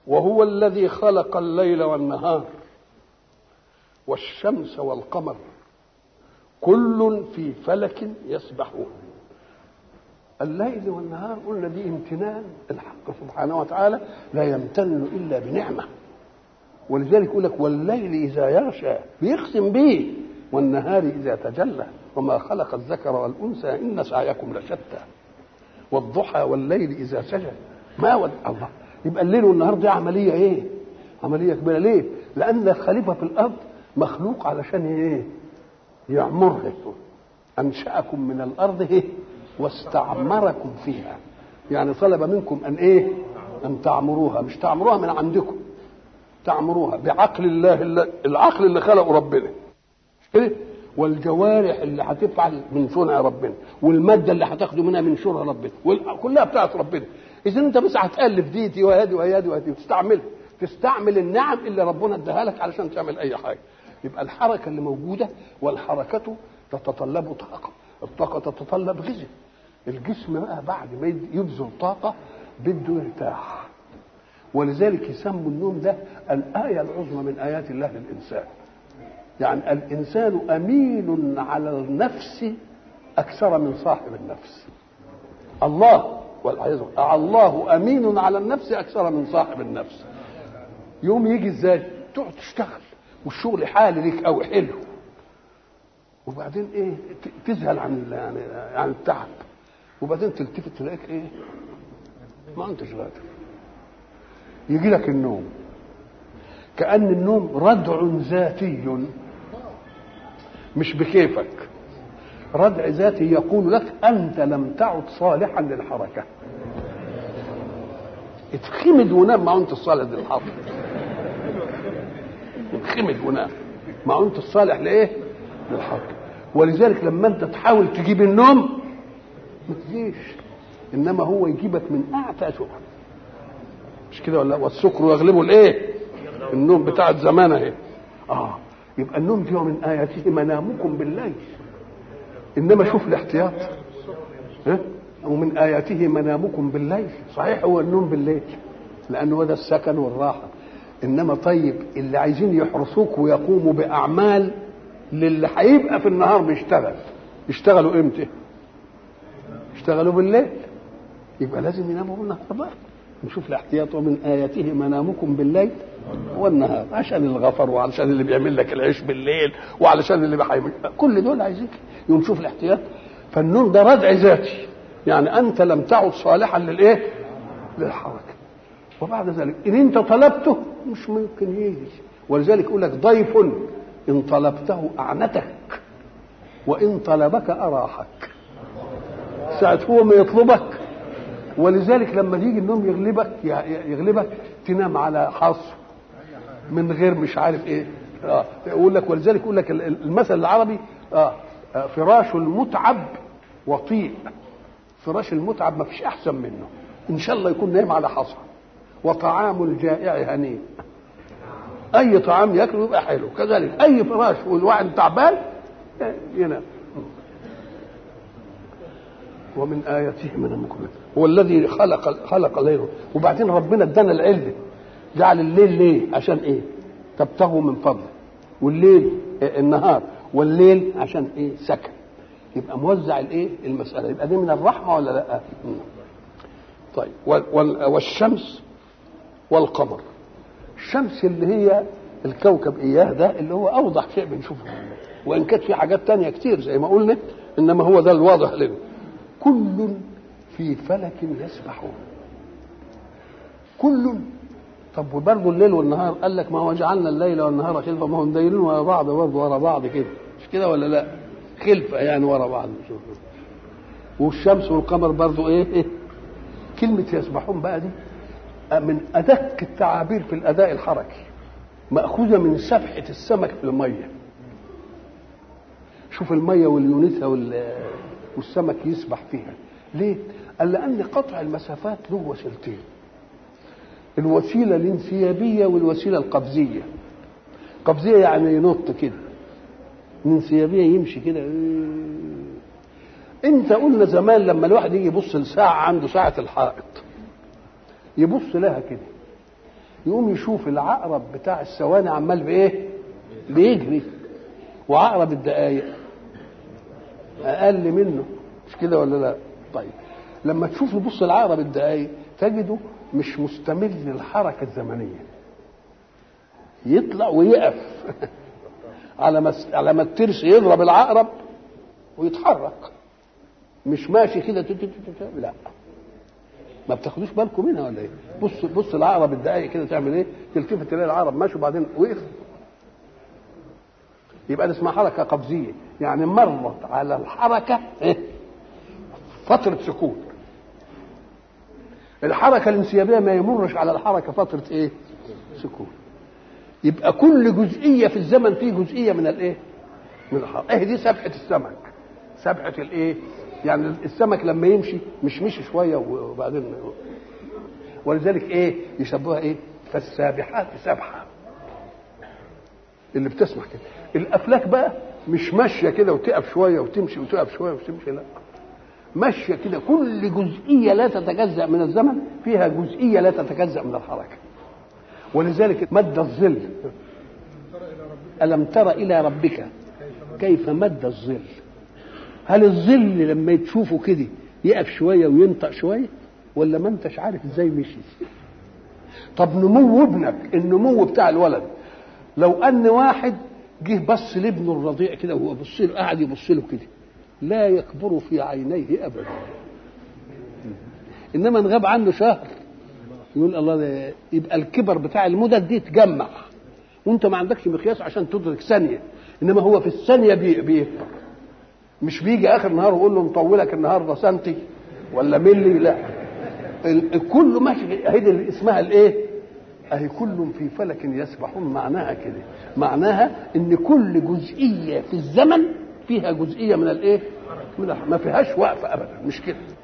وهو الذي خلق الليل والنهار والشمس والقمر كل في فلك يسبحون الليل والنهار قلنا دي امتنان الحق سبحانه وتعالى لا يمتن الا بنعمه ولذلك يقول لك والليل اذا يغشى بيقسم به والنهار اذا تجلى وما خلق الذكر والانثى ان سعيكم لشتى والضحى والليل اذا سجى ما ود الله يبقى الليل والنهار دي عمليه ايه؟ عمليه كبيره ليه؟ لان الخليفه في الارض مخلوق علشان ايه؟ يعمرها انشاكم من الارض ايه؟ واستعمركم فيها يعني طلب منكم ان ايه؟ ان تعمروها مش تعمروها من عندكم تعمروها بعقل الله العقل اللي خلقه ربنا كده والجوارح اللي هتفعل من صنع ربنا والماده اللي هتاخده منها من شرع ربنا كلها بتاعت ربنا اذا انت بس هتالف دي دي وهذه وهذه وهذه وتستعملها تستعمل النعم اللي ربنا اداها لك علشان تعمل اي حاجه يبقى الحركه اللي موجوده والحركه تتطلب طاقه الطاقه تتطلب غذاء الجسم بقى بعد ما يبذل طاقه بده يرتاح ولذلك يسموا النوم ده الايه العظمى من ايات الله للانسان يعني الانسان امين على النفس اكثر من صاحب النفس الله والعياذ الله امين على النفس اكثر من صاحب النفس يوم يجي ازاي تقعد تشتغل والشغل حالي ليك او حلو وبعدين ايه تذهل عن يعني عن التعب وبعدين تلتفت تلاقيك ايه ما انتش قادر يجي لك النوم كأن النوم ردع ذاتي مش بكيفك ردع ذاتي يقول لك أنت لم تعد صالحا للحركة اتخمد ونام ما أنت الصالح للحركة اتخمد ونام ما أنت الصالح لإيه؟ للحركة ولذلك لما أنت تحاول تجيب النوم ما تجيش إنما هو يجيبك من أعتى شبهة مش كده ولا والسكر يغلبه الايه النوم بتاعت زمان اهي اه يبقى النوم دي من اياته منامكم بالليل انما شوف الاحتياط ها ومن اياته منامكم بالليل صحيح هو النوم بالليل لانه هو ده السكن والراحه انما طيب اللي عايزين يحرسوك ويقوموا باعمال للي هيبقى في النهار بيشتغل يشتغلوا امتى يشتغلوا بالليل يبقى لازم يناموا بالنهار بقى نشوف الاحتياط ومن آياته منامكم بالليل والنهار عشان الغفر وعشان اللي بيعمل لك العيش بالليل وعلشان اللي بيحيمل كل دول عايزين يوم نشوف الاحتياط فالنوم ده ردع ذاتي يعني انت لم تعد صالحا للايه للحركه وبعد ذلك ان انت طلبته مش ممكن يجي ولذلك يقول لك ضيف ان طلبته اعنتك وان طلبك اراحك ساعة هو ما يطلبك ولذلك لما يجي النوم يغلبك يغلبك تنام على حصر من غير مش عارف ايه اه يقول لك ولذلك يقول لك المثل العربي اه فراش المتعب وطيء فراش المتعب ما فيش احسن منه ان شاء الله يكون نايم على حصى وطعام الجائع هنيء اي طعام ياكله يبقى حلو كذلك اي فراش والواحد تعبان ينام ومن آياته منامكم هو الذي خلق خلق الليل وبعدين ربنا ادانا العلم جعل الليل ليه عشان ايه تبتغوا من فضله والليل إيه النهار والليل عشان ايه سكن يبقى موزع الايه المساله يبقى دي من الرحمه ولا لا طيب والشمس والقمر الشمس اللي هي الكوكب اياه ده اللي هو اوضح شيء بنشوفه وان كانت في حاجات تانية كتير زي ما قلنا انما هو ده الواضح لنا كل في فلك يسبحون كل طب وبرضه الليل والنهار قال لك ما هو جعلنا الليل والنهار خلفه ما هم دايرين ورا بعض برضه ورا بعض كده مش كده ولا لا خلفه يعني ورا بعض والشمس والقمر برضه ايه, إيه؟ كلمة يسبحون بقى دي من أدق التعابير في الأداء الحركي مأخوذة من سبحة السمك في المية شوف المية واليونسة والسمك يسبح فيها ليه؟ قال لأن قطع المسافات له وسيلتين الوسيلة الانسيابية والوسيلة القفزية قفزية يعني ينط كده الانسيابية يمشي كده انت قلنا زمان لما الواحد يجي يبص لساعة عنده ساعة الحائط يبص لها كده يقوم يشوف العقرب بتاع الثواني عمال بايه بيجري وعقرب الدقايق اقل منه مش كده ولا لا طيب لما تشوف يبص العقرب الدقايق تجده مش مستمر للحركه الزمنيه يطلع ويقف على ما على ما الترس يضرب العقرب ويتحرك مش ماشي كده لا ما بتاخدوش بالكم منها ولا ايه؟ بص بص العقرب الدقايق كده تعمل ايه؟ تلتفت تلاقي العقرب ماشي وبعدين وقف يبقى دي اسمها حركه قفزيه يعني مرت على الحركه إيه؟ فتره سكون الحركه الانسيابيه ما يمرش على الحركه فتره ايه؟ سكون يبقى كل جزئيه في الزمن فيه جزئيه من الايه؟ من الحركه ايه دي سبحه السمك سبحه الايه؟ يعني السمك لما يمشي مش مشي شويه وبعدين ولذلك ايه يشبهها ايه فالسابحات سبحه اللي بتسمع كده الافلاك بقى مش ماشيه كده وتقف شويه وتمشي وتقف شويه وتمشي لا ماشيه كده كل جزئيه لا تتجزا من الزمن فيها جزئيه لا تتجزا من الحركه ولذلك مد الظل الم تر الى ربك كيف مد الظل هل الظل لما تشوفه كده يقف شويه وينطق شويه ولا ما انتش عارف ازاي مشي طب نمو ابنك النمو بتاع الولد لو ان واحد جه بص لابنه الرضيع كده وهو بص له قاعد يبص له كده لا يكبر في عينيه ابدا انما ان غاب عنه شهر يقول الله ده يبقى الكبر بتاع المدد دي تجمع وانت ما عندكش مقياس عشان تدرك ثانيه انما هو في الثانيه بيكبر مش بيجي اخر نهار ويقول له مطولك النهارده سنتي ولا ملي لا كله ماشي هي دي اسمها الايه؟ اهي كل في فلك يسبحون معناها كده معناها ان كل جزئيه في الزمن فيها جزئيه من الايه؟ من ما فيهاش وقفه ابدا مش كده